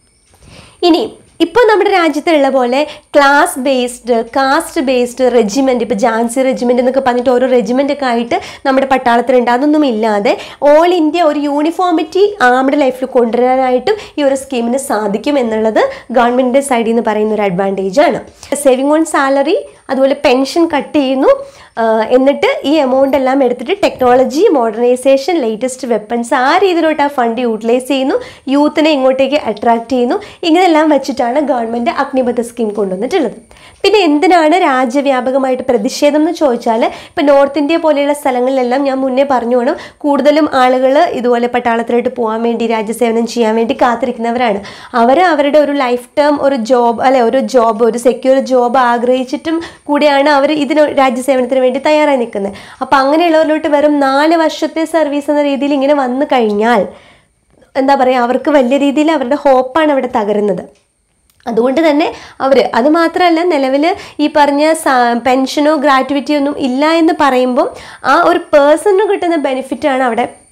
ഇനി ഇപ്പോൾ നമ്മുടെ രാജ്യത്തുള്ള പോലെ class based caste based regiment ഇപ്പോൾ ജാൻസി റെജിമെൻ്റ് എന്നൊക്കെ പറഞ്ഞിട്ട് ഓരോ റെജിമെൻ്റ് ഒക്കെ ആയിട്ട് നമ്മുടെ പട്ടാളത്തിലുണ്ട് അതൊന്നും ഇല്ലാതെ ഓൾ ഇന്ത്യ ഒരു യൂണിഫോമിറ്റി ആംഡ് ലൈഫിൽ കൊണ്ടുവരാനായിട്ടും ഈ ഒരു സ്കീമിന് സാധിക്കും എന്നുള്ളത് ഗവൺമെൻറ്റിൻ്റെ സൈഡിൽ നിന്ന് പറയുന്ന ഒരു അഡ്വാൻറ്റേജ് ആണ് സേവിങ് ഓൺ സാലറി അതുപോലെ പെൻഷൻ കട്ട് ചെയ്യുന്നു ആഹ് എന്നിട്ട് ഈ എമൗണ്ട് എല്ലാം എടുത്തിട്ട് ടെക്നോളജി മോഡേണൈസേഷൻ ലേറ്റസ്റ്റ് വെപ്പൺസ് ആ രീതിയിലോട്ട് ആ ഫണ്ട് യൂട്ടിലൈസ് ചെയ്യുന്നു യൂത്തിനെ ഇങ്ങോട്ടേക്ക് അട്രാക്ട് ചെയ്യുന്നു ഇങ്ങനെയെല്ലാം വെച്ചിട്ടാണ് ഗവൺമെൻറ് അഗ്നിപഥ സ്കീം കൊണ്ടുവന്നിട്ടുള്ളത് പിന്നെ എന്തിനാണ് രാജ്യവ്യാപകമായിട്ട് പ്രതിഷേധം എന്ന് ചോദിച്ചാൽ ഇപ്പം നോർത്ത് ഇന്ത്യ പോലെയുള്ള സ്ഥലങ്ങളിലെല്ലാം ഞാൻ മുന്നേ പറഞ്ഞു വേണം കൂടുതലും ആളുകൾ ഇതുപോലെ പട്ടാളത്തിലോട്ട് പോകാൻ വേണ്ടി രാജ്യസേവനം ചെയ്യാൻ വേണ്ടി കാത്തിരിക്കുന്നവരാണ് അവർ അവരുടെ ഒരു ലൈഫ് ടേം ഒരു ജോബ് അല്ലെ ഒരു ജോബ് ഒരു സെക്യൂർ ജോബ് ആഗ്രഹിച്ചിട്ടും കൂടിയാണ് അവർ ഇതിന് രാജ്യസേവനത്തിന് വേണ്ടി തയ്യാറായി നിൽക്കുന്നത് അപ്പോൾ അങ്ങനെയുള്ളവരിലോട്ട് വെറും നാല് വർഷത്തെ സർവീസ് എന്ന രീതിയിൽ ഇങ്ങനെ വന്നു കഴിഞ്ഞാൽ എന്താ പറയുക അവർക്ക് വലിയ രീതിയിൽ അവരുടെ ഹോപ്പാണ് അവിടെ തകരുന്നത് അതുകൊണ്ട് തന്നെ അവർ അത് മാത്രമല്ല നിലവിൽ ഈ പറഞ്ഞ സ- പെൻഷനോ ഗ്രാറ്റുവിറ്റിയോ ഒന്നും ഇല്ല എന്ന് പറയുമ്പം ആ ഒരു പേഴ്സണിന് കിട്ടുന്ന ബെനിഫിറ്റാണ് അവിടെ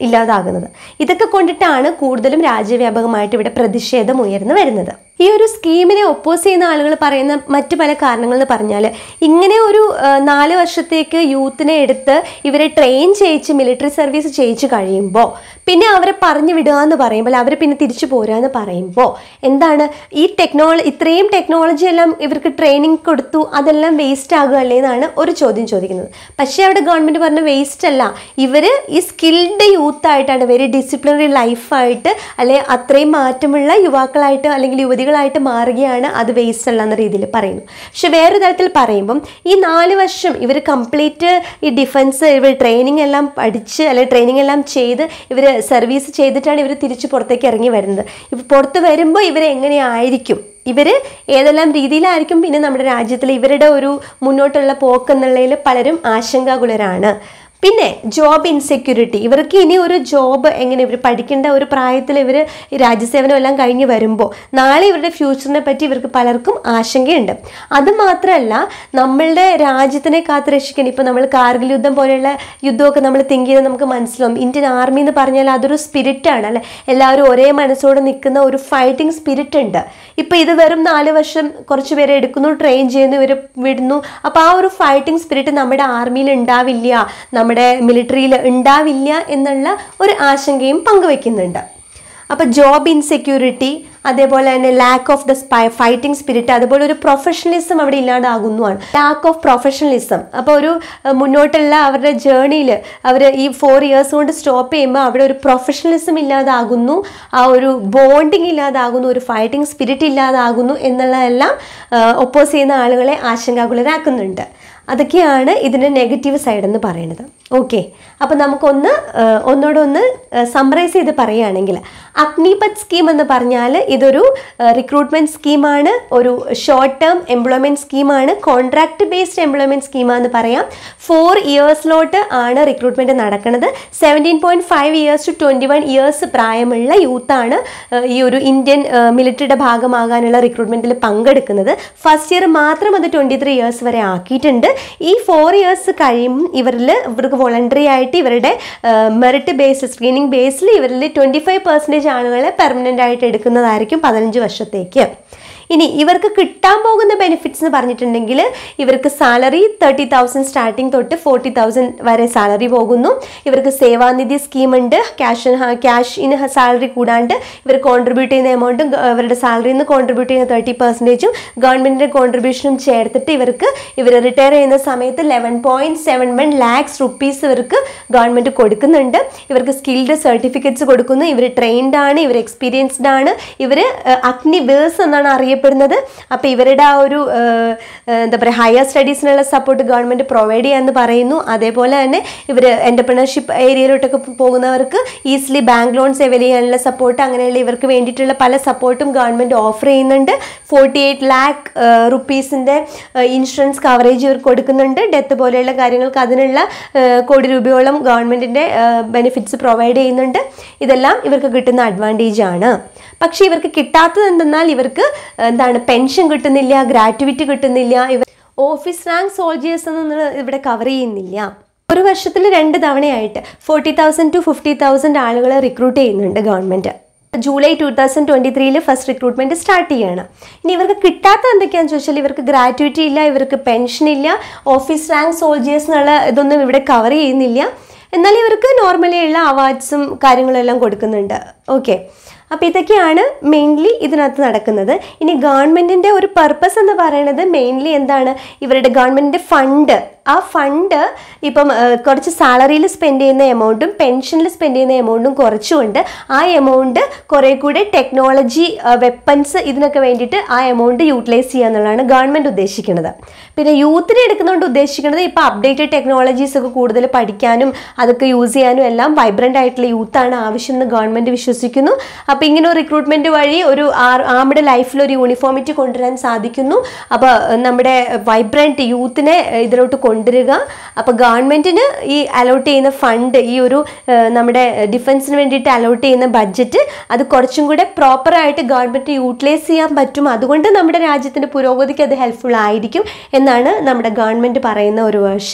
ഇല്ലാതാകുന്നത് ഇതൊക്കെ കൊണ്ടിട്ടാണ് കൂടുതലും രാജ്യവ്യാപകമായിട്ട് ഇവിടെ പ്രതിഷേധം ഉയർന്നു വരുന്നത് ഈ ഒരു സ്കീമിനെ ഒപ്പോസ് ചെയ്യുന്ന ആളുകൾ പറയുന്ന മറ്റു പല കാരണങ്ങൾ എന്ന് പറഞ്ഞാൽ ഇങ്ങനെ ഒരു ആ, നാല് വർഷത്തേക്ക് യൂത്തിനെ എടുത്ത് ഇവരെ ട്രെയിൻ ചെയ്യിച്ച് മിലിറ്ററി സർവീസ് ചെയ്യിച്ച് കഴിയുമ്പോൾ പിന്നെ അവരെ പറഞ്ഞു വിടുക എന്ന് പറയുമ്പോൾ അവർ പിന്നെ തിരിച്ചു പോരുക എന്ന് പറയുമ്പോൾ എന്താണ് ഈ ടെക്നോളജി ഇത്രയും ടെക്നോളജി എല്ലാം ഇവർക്ക് ട്രെയിനിങ് കൊടുത്തു അതെല്ലാം വേസ്റ്റ് ആകുകയല്ലേ എന്നാണ് ഒരു ചോദ്യം ചോദിക്കുന്നത് പക്ഷേ അവിടെ ഗവൺമെൻറ് പറഞ്ഞ വേസ്റ്റ് അല്ല ഇവർ ഈ സ്കിൽഡ് യൂത്ത് ആയിട്ടാണ് വെരി ഡിസിപ്ലിനറി ലൈഫായിട്ട് അല്ലെ അത്രയും മാറ്റമുള്ള യുവാക്കളായിട്ട് അല്ലെങ്കിൽ യുവതികളായിട്ട് മാറുകയാണ് അത് വേസ്റ്റ് അല്ല എന്ന രീതിയിൽ പറയുന്നു പക്ഷെ വേറെ തരത്തിൽ പറയുമ്പം ഈ നാല് വർഷം ഇവർ കംപ്ലീറ്റ് ഈ ഡിഫൻസ് ഇവർ ട്രെയിനിങ് എല്ലാം പഠിച്ച് അല്ലെങ്കിൽ ട്രെയിനിങ് എല്ലാം ചെയ്ത് ഇവർ സർവീസ് ചെയ്തിട്ടാണ് ഇവർ തിരിച്ച് പുറത്തേക്ക് ഇറങ്ങി വരുന്നത് ഇവർ പുറത്ത് വരുമ്പോൾ ഇവർ എങ്ങനെയായിരിക്കും ഇവർ ഏതെല്ലാം രീതിയിലായിരിക്കും പിന്നെ നമ്മുടെ രാജ്യത്തിൽ ഇവരുടെ ഒരു മുന്നോട്ടുള്ള പോക്ക് എന്നുള്ളതിൽ പലരും ആശങ്കാകുലരാണ് പിന്നെ ജോബ് ഇൻസെക്യൂരിറ്റി ഇവർക്ക് ഇനി ഒരു ജോബ് എങ്ങനെ ഇവർ പഠിക്കേണ്ട ഒരു പ്രായത്തിൽ ഇവർ രാജ്യസേവനം എല്ലാം കഴിഞ്ഞ് വരുമ്പോൾ നാളെ ഇവരുടെ ഫ്യൂച്ചറിനെ പറ്റി ഇവർക്ക് പലർക്കും ആശങ്കയുണ്ട് അത് മാത്രമല്ല നമ്മളുടെ രാജ്യത്തിനെ കാത്തു രക്ഷിക്കാൻ ഇപ്പോൾ നമ്മൾ കാർഗിൽ യുദ്ധം പോലെയുള്ള യുദ്ധമൊക്കെ നമ്മൾ തിങ്ക് ചെയ്ത് നമുക്ക് മനസ്സിലാവും ഇന്ത്യൻ ആർമി എന്ന് പറഞ്ഞാൽ അതൊരു സ്പിരിറ്റാണ് അല്ലെ എല്ലാവരും ഒരേ മനസ്സോടെ നിൽക്കുന്ന ഒരു ഫൈറ്റിംഗ് സ്പിരിറ്റ് ഉണ്ട് ഇപ്പോൾ ഇത് വെറും നാല് വർഷം കുറച്ച് പേരെ എടുക്കുന്നു ട്രെയിൻ ചെയ്യുന്നു ഇവർ വിടുന്നു അപ്പോൾ ആ ഒരു ഫൈറ്റിംഗ് സ്പിരിറ്റ് നമ്മുടെ ആർമിയിൽ ഉണ്ടാവില്ല നമ്മുടെ മിലിറ്ററിയിൽ ഉണ്ടാവില്ല എന്നുള്ള ഒരു ആശങ്കയും പങ്കുവെക്കുന്നുണ്ട് അപ്പോൾ ജോബ് ഇൻസെക്യൂരിറ്റി അതേപോലെ തന്നെ lack of the spy fighting spirit അതുപോലെ ഒരു പ്രൊഫഷണലിസം അവിടെ ഇല്ലാതാകുന്നതാണ് ലാക്ക് ഓഫ് പ്രൊഫഷണലിസം അപ്പോൾ ഒരു അഹ്, മുന്നോട്ടുള്ള അവരുടെ ജേണിയിൽ അവർ ഈ ഫോർ ഇയേഴ്സ് കൊണ്ട് സ്റ്റോപ്പ് ചെയ്യുമ്പോൾ അവിടെ ഒരു പ്രൊഫഷണലിസം ഇല്ലാതാകുന്നു ആ ഒരു ബോണ്ടിങ് ഇല്ലാതാകുന്നു ഒരു ഫൈറ്റിംഗ് സ്പിരിറ്റ് ഇല്ലാതാകുന്നു എന്നുള്ളതെല്ലാം ഒപ്പോസ് ചെയ്യുന്ന ആളുകളെ ആശങ്കാകുലരാക്കുന്നുണ്ട് അതൊക്കെയാണ് ഇതിൻ്റെ നെഗറ്റീവ് സൈഡ് എന്ന് പറയുന്നത് ഓക്കെ അപ്പോൾ നമുക്കൊന്ന് ആ, ഒന്നുകൂടെ ഒന്ന് സമ്മറൈസ് ചെയ്ത് പറയുകയാണെങ്കിൽ അഗ്നിപത് സ്കീം എന്ന് പറഞ്ഞാൽ ഇതൊരു റിക്രൂട്ട്മെൻറ്റ് സ്കീമാണ് ഒരു ഷോർട്ട് ടേം എംപ്ലോയ്മെൻറ്റ് സ്കീമാണ് കോൺട്രാക്ട് ബേസ്ഡ് എംപ്ലോയ്മെൻറ്റ് സ്കീമാന്ന് പറയാം ഫോർ ഇയേഴ്സിലോട്ട് ആണ് റിക്രൂട്ട്മെൻറ്റ് നടക്കുന്നത് seventeen point five years to twenty one years പ്രായമുള്ള യൂത്താണ് ഈ ഒരു ഇന്ത്യൻ മിലിറ്ററിയുടെ ഭാഗമാകാനുള്ള റിക്രൂട്ട്മെൻറ്റിൽ പങ്കെടുക്കുന്നത് ഫസ്റ്റ് ഇയർ മാത്രം അത് ട്വൻറ്റി ത്രീ ഇയേഴ്സ് വരെ ആക്കിയിട്ടുണ്ട് ഈ ഫോർ ഇയേഴ്സ് കഴിയുമ്പോൾ ഇവരിൽ ഇവർക്ക് വോളണ്ടറി ആയിട്ട് ഇവരുടെ മെറിറ്റ് ബേസ്ഡ് സ്ക്രീനിങ് ബേസിൽ ഇവരിൽ ട്വൻറ്റി ഫൈവ് പെർസെൻറ്റേജ് ആളുകളെ പെർമനൻ്റ് ആയിട്ട് എടുക്കുന്നതായിരിക്കും പതിനഞ്ച് വർഷത്തേക്ക് ഇനി ഇവർക്ക് കിട്ടാൻ പോകുന്ന ബെനിഫിറ്റ്സ് എന്ന് പറഞ്ഞിട്ടുണ്ടെങ്കിൽ ഇവർക്ക് സാലറി തേർട്ടി തൗസൻഡ് സ്റ്റാർട്ടിങ് തൊട്ട് ഫോർട്ടി തൗസൻഡ് വരെ സാലറി പോകുന്നു ഇവർക്ക് സേവാനിധി സ്കീമുണ്ട് ക്യാഷ് ക്യാഷ് ഇൻ സാലറി കൂടാണ്ട് ഇവർ കോൺട്രിബ്യൂട്ട് ചെയ്യുന്ന എമൗണ്ടും അവരുടെ സാലറിയിൽ നിന്ന് കോൺട്രിബ്യൂട്ട് ചെയ്യുന്ന തേർട്ടി പെർസെൻറ്റേജും ഗവൺമെൻറ്റിൻ്റെ കോൺട്രിബ്യൂഷനും ചേർത്തിട്ട് ഇവർക്ക് ഇവർ റിട്ടയർ ചെയ്യുന്ന സമയത്ത് eleven point seven one lakhs rupees ഇവർക്ക് ഗവൺമെൻറ് കൊടുക്കുന്നുണ്ട് ഇവർക്ക് സ്കിൽഡ് സർട്ടിഫിക്കറ്റ്സ് കൊടുക്കുന്നു ഇവർ ട്രെയിൻഡ് ആണ് ഇവർ എക്സ്പീരിയൻസ്ഡ് ആണ് ഇവർ അഗ്നി വേഴ്സ് എന്നാണ് അറിയപ്പെടുന്നത് അപ്പോൾ ഇവരുടെ ആ ഒരു ഏഹ്, ഏഹ്, എന്താ പറയുക ഹയർ സ്റ്റഡീസിനുള്ള സപ്പോർട്ട് ഗവൺമെൻറ് പ്രൊവൈഡ് ചെയ്യാമെന്ന് പറയുന്നു അതേപോലെ തന്നെ ഇവർ എൻ്റർപ്രണർഷിപ്പ് ഏരിയയിലോട്ടൊക്കെ പോകുന്നവർക്ക് ഈസിലി ബാങ്ക് ലോൺസ് അവൈൽ ചെയ്യാനുള്ള സപ്പോർട്ട് അങ്ങനെയുള്ള ഇവർക്ക് വേണ്ടിയിട്ടുള്ള പല സപ്പോർട്ടും ഗവൺമെൻറ് ഓഫർ ചെയ്യുന്നുണ്ട് ഫോർട്ടി എയ്റ്റ് ലാക്ക് റുപ്പീസിൻ്റെ ഇൻഷുറൻസ് കവറേജ് ഇവർക്ക് കൊടുക്കുന്നുണ്ട് ഡെത്ത് പോലെയുള്ള കാര്യങ്ങൾക്ക് അതിനുള്ള ഏഹ്, കോടി രൂപയോളം ഗവൺമെൻറ്റിൻ്റെ ബെനിഫിറ്റ്സ് പ്രൊവൈഡ് ചെയ്യുന്നുണ്ട് ഇതെല്ലാം ഇവർക്ക് കിട്ടുന്ന അഡ്വാൻറ്റേജ് ആണ് പക്ഷേ ഇവർക്ക് കിട്ടാത്തത് എന്തെന്നാൽ ഇവർക്ക് എന്താണ് പെൻഷൻ കിട്ടുന്നില്ല ഗ്രാറ്റുവിറ്റി കിട്ടുന്നില്ല ഇവർ ഓഫീസ് റാങ്ക് സോൾജിയേഴ്സ് എന്നൊന്നും ഇവിടെ കവർ ചെയ്യുന്നില്ല ഒരു വർഷത്തിൽ രണ്ട് തവണയായിട്ട് forty thousand to fifty thousand ആളുകളെ റിക്രൂട്ട് ചെയ്യുന്നുണ്ട് government July two thousand twenty ത്രീയിൽ ഫസ്റ്റ് റിക്രൂട്ട്മെൻറ്റ് സ്റ്റാർട്ട് ചെയ്യണം ഇനി ഇവർക്ക് കിട്ടാത്ത എന്തൊക്കെയാണെന്ന് ചോദിച്ചാൽ ഇവർക്ക് ഗ്രാറ്റുവിറ്റി ഇല്ല ഇവർക്ക് പെൻഷൻ ഇല്ല ഓഫീസ് റാങ്ക് സോൾജിയേഴ്സ് എന്നുള്ള ഇതൊന്നും ഇവിടെ കവർ ചെയ്യുന്നില്ല എന്നാൽ ഇവർക്ക് നോർമലി ഉള്ള അവാർഡ്സും കാര്യങ്ങളും എല്ലാം കൊടുക്കുന്നുണ്ട് ഓക്കെ അപ്പോൾ ഇതൊക്കെയാണ് മെയിൻലി ഇതിനകത്ത് നടക്കുന്നത് ഇനി ഗവൺമെൻറ്റിൻ്റെ ഒരു പർപ്പസ് എന്ന് പറയുന്നത് മെയിൻലി എന്താണ് ഇവരുടെ ഗവൺമെൻറ്റിൻ്റെ ഫണ്ട് ആ ഫണ്ട് ഇപ്പം ആ, കുറച്ച് സാലറിയിൽ സ്പെൻഡ് ചെയ്യുന്ന എമൗണ്ടും പെൻഷനിൽ സ്പെൻഡ് ചെയ്യുന്ന എമൗണ്ടും കുറച്ചുകൊണ്ട് ആ എമൗണ്ട് കുറേ കൂടെ ടെക്നോളജി വെപ്പൺസ് ഇതിനൊക്കെ വേണ്ടിയിട്ട് ആ എമൗണ്ട് യൂട്ടിലൈസ് ചെയ്യുക എന്നുള്ളതാണ് ഗവൺമെൻറ് ഉദ്ദേശിക്കുന്നത് പിന്നെ യൂത്തിനെ എടുക്കുന്നതുകൊണ്ട് ഉദ്ദേശിക്കുന്നത് ഇപ്പോൾ അപ്ഡേറ്റഡ് ടെക്നോളജീസ് ഒക്കെ കൂടുതൽ പഠിക്കാനും അതൊക്കെ യൂസ് ചെയ്യാനും എല്ലാം വൈബ്രൻ്റ് ആയിട്ടുള്ള യൂത്താണ് ആവശ്യം എന്ന് ഗവൺമെൻറ് വിശ്വസിക്കുന്നു അപ്പോൾ ഇങ്ങനെ ഒരു റിക്രൂട്ട്മെൻറ്റ് വഴി ഒരു ആരുടെ ലൈഫിൽ ഒരു യൂണിഫോമിറ്റി കൊണ്ടുവരാൻ സാധിക്കുന്നു അപ്പോൾ നമ്മുടെ വൈബ്രൻറ്റ് യൂത്തിനെ ഇതിലോട്ട് കൊണ്ടുവരിക അപ്പോൾ ഗവൺമെൻറ്റിന് ഈ അലോട്ട് ചെയ്യുന്ന ഫണ്ട് ഈ ഒരു ഏഹ്, നമ്മുടെ ഡിഫൻസിന് വേണ്ടിയിട്ട് അലോട്ട് ചെയ്യുന്ന ബഡ്ജറ്റ് അത് കുറച്ചും കൂടെ പ്രോപ്പറായിട്ട് ഗവൺമെൻറ് യൂട്ടിലൈസ് ചെയ്യാൻ പറ്റും അതുകൊണ്ട് നമ്മുടെ രാജ്യത്തിൻ്റെ പുരോഗതിക്ക് അത് ഹെൽപ്ഫുൾ ആയിരിക്കും എന്നാണ് നമ്മുടെ ഗവൺമെൻറ് പറയുന്ന ഒരു വേർഷൻ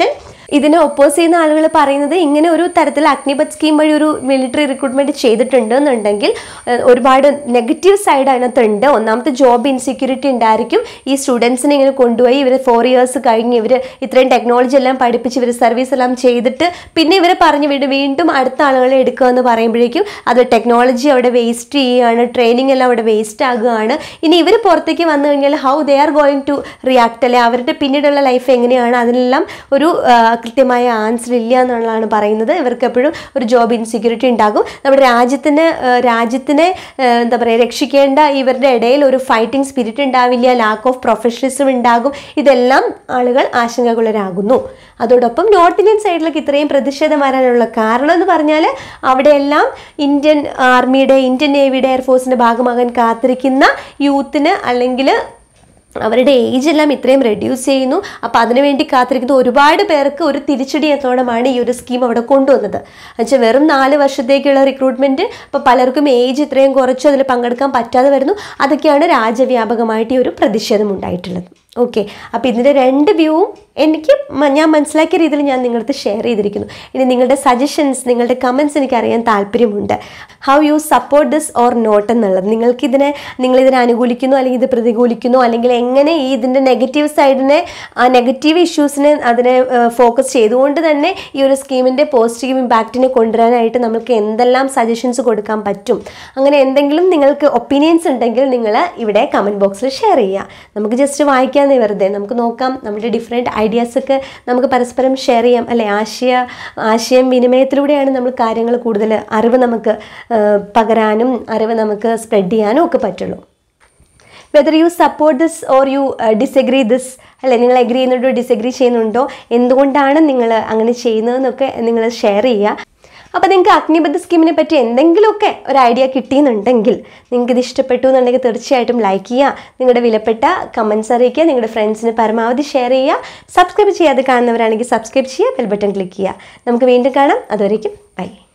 ഇതിനെ ഒപ്പോസ് ചെയ്യുന്ന ആളുകൾ പറയുന്നത് ഇങ്ങനെ ഒരു തരത്തിൽ അഗ്നിപത് സ്കീം വഴി ഒരു മിലിറ്ററി റിക്രൂട്ട്മെന്റ് ചെയ്തിട്ടുണ്ട് എന്നുണ്ടെങ്കിൽ ഏഹ്, ഒരുപാട് നെഗറ്റീവ് സൈഡ് അതിനകത്തുണ്ട് ഒന്നാമത്തെ ജോബ് ഇൻസെക്യൂരിറ്റി ഉണ്ടായിരിക്കും ഈ സ്റ്റുഡൻസിനെ ഇങ്ങനെ കൊണ്ടുപോയി ഇവർ ഫോർ ഇയേഴ്സ് കഴിഞ്ഞ് ഇവർ ഇത്രയും ടെക്നോളജി എല്ലാം പഠിപ്പിച്ച് ഇവർ സർവീസ് എല്ലാം ചെയ്തിട്ട് പിന്നെ ഇവരെ പറഞ്ഞു വിട്ട് വീണ്ടും അടുത്ത ആളുകളെ എടുക്കുക എന്ന് പറയുമ്പോഴേക്കും അത് ടെക്നോളജി അവിടെ വേസ്റ്റ് ചെയ്യുകയാണ് ട്രെയിനിങ് എല്ലാം അവിടെ വേസ്റ്റ് ആകുകയാണ് ഇനി ഇവർ പുറത്തേക്ക് വന്നു കഴിഞ്ഞാൽ how they are going to react അല്ലെ അവരുടെ പിന്നീടുള്ള ലൈഫ് എങ്ങനെയാണ് അതിനെല്ലാം ഒരു ആ, കൃത്യമായ ആൻസർ ഇല്ല എന്നുള്ളതാണ് പറയുന്നത് ഇവർക്ക് എപ്പോഴും ഒരു ജോബ് ഇൻസെക്യൂരിറ്റി ഉണ്ടാകും നമ്മുടെ രാജ്യത്തിന് ആ, രാജ്യത്തിനെ ആ, എന്താ പറയുക രക്ഷിക്കേണ്ട ഇവരുടെ ഇടയിൽ ഒരു ഫൈറ്റിംഗ് സ്പിരിറ്റ് ഉണ്ടാവില്ല ലാക്ക് ഓഫ് പ്രൊഫഷണലിസം ഉണ്ടാകും ഇതെല്ലാം ആളുകൾ ആശങ്കകുള്ളരാകുന്നു അതോടൊപ്പം നോർത്ത് ഇന്ത്യൻ സൈഡിലേക്ക് ഇത്രയും പ്രതിഷേധം വരാനുള്ള കാരണം എന്ന് പറഞ്ഞാൽ അവിടെയെല്ലാം ഇന്ത്യൻ ആർമിയുടെ ഇന്ത്യൻ നേവിയുടെ എയർഫോഴ്സിൻ്റെ ഭാഗമാകാൻ കാത്തിരിക്കുന്ന യൂത്തിന് അല്ലെങ്കിൽ അവരുടെ ഏജ് എല്ലാം ഇത്രയും റെഡ്യൂസ് ചെയ്യുന്നു അപ്പോൾ അതിനുവേണ്ടി കാത്തിരിക്കുന്ന ഒരുപാട് പേർക്ക് ഒരു തിരിച്ചടി എന്നോണമാണ് ഈ ഒരു സ്കീം അവിടെ കൊണ്ടുവന്നത് എന്നുവെച്ചാൽ വെറും നാല് വർഷത്തേക്കുള്ള റിക്രൂട്ട്മെൻറ്റ് ഇപ്പോൾ പലർക്കും ഏജ് ഇത്രയും കുറച്ച് അതിൽ പങ്കെടുക്കാൻ പറ്റാതെ വരുന്നു അതൊക്കെയാണ് രാജ്യവ്യാപകമായിട്ട് ഈ ഒരു പ്രതിഷേധം ഉണ്ടായിട്ടുള്ളത് ഓക്കെ അപ്പോൾ ഇതിൻ്റെ രണ്ട് വ്യൂവും എനിക്ക് മ- ഞാൻ മനസ്സിലാക്കിയ രീതിയിൽ ഞാൻ നിങ്ങളടുത്ത് ഷെയർ ചെയ്തിരിക്കുന്നു ഇനി നിങ്ങളുടെ സജഷൻസ് നിങ്ങളുടെ കമൻസ് എനിക്ക് അറിയാൻ താല്പര്യമുണ്ട് how you support this or not എന്നുള്ളത് നിങ്ങൾക്ക് ഇതിനെ നിങ്ങൾ ഇതിനെ അനുകൂലിക്കുന്നു അല്ലെങ്കിൽ ഇത് പ്രതികൂലിക്കുന്നു അല്ലെങ്കിൽ എങ്ങനെ ഈ ഇതിൻ്റെ നെഗറ്റീവ് സൈഡിനെ ആ നെഗറ്റീവ് ഇഷ്യൂസിനെ അതിനെ ഫോക്കസ് ചെയ്തുകൊണ്ട് തന്നെ ഈ ഒരു സ്കീമിൻ്റെ പോസിറ്റീവ് ഇമ്പാക്റ്റിനെ കൊണ്ടുവരാനായിട്ട് നമുക്ക് എന്തെല്ലാം സജഷൻസ് കൊടുക്കാൻ പറ്റും അങ്ങനെ എന്തെങ്കിലും നിങ്ങൾക്ക് ഒപ്പീനിയൻസ് ഉണ്ടെങ്കിൽ നിങ്ങൾ ഇവിടെ കമൻറ്റ് ബോക്സിൽ ഷെയർ ചെയ്യുക നമുക്ക് ജസ്റ്റ് വായിക്കാമെന്നേ വെറുതെ നമുക്ക് നോക്കാം നമ്മുടെ ഡിഫറെൻറ്റ് ഐഡിയാസൊക്കെ നമുക്ക് പരസ്പരം ഷെയർ ചെയ്യാം അല്ലെ ആശയ ആശയം വിനിമയത്തിലൂടെയാണ് നമ്മൾ കാര്യങ്ങൾ കൂടുതൽ അറിവ് നമുക്ക് ആ, പകരാനും അറിവ് നമുക്ക് സ്പ്രെഡ് ചെയ്യാനും ഒക്കെ പറ്റുള്ളൂ whether you support this or you disagree this അല്ലെ നിങ്ങൾ എഗ്രി ചെയ്യുന്നുണ്ടോ ഡിസഗ്രി ചെയ്യുന്നുണ്ടോ എന്തുകൊണ്ടാണ് നിങ്ങൾ അങ്ങനെ ചെയ്യുന്നതെന്നൊക്കെ നിങ്ങൾ ഷെയർ ചെയ്യുക അപ്പോൾ നിങ്ങൾക്ക് അഗ്നിബദ്ധ സ്കീമിനെ പറ്റി എന്തെങ്കിലുമൊക്കെ ഒരു ഐഡിയ കിട്ടിയെന്നുണ്ടെങ്കിൽ നിങ്ങൾക്ക് ഇത് ഇഷ്ടപ്പെട്ടു എന്നുണ്ടെങ്കിൽ തീർച്ചയായിട്ടും ലൈക്ക് ചെയ്യുക നിങ്ങളുടെ വിലപ്പെട്ട കമൻസ് അറിയിക്കുക നിങ്ങളുടെ ഫ്രണ്ട്സിന് പരമാവധി ഷെയർ ചെയ്യുക സബ്സ്ക്രൈബ് ചെയ്യാതെ കാണുന്നവരാണെങ്കിൽ സബ്സ്ക്രൈബ് ചെയ്യുക ബെൽ ബട്ടൺ ക്ലിക്ക് ചെയ്യുക നമുക്ക് വീണ്ടും കാണാം അതുവരേക്കും ബൈ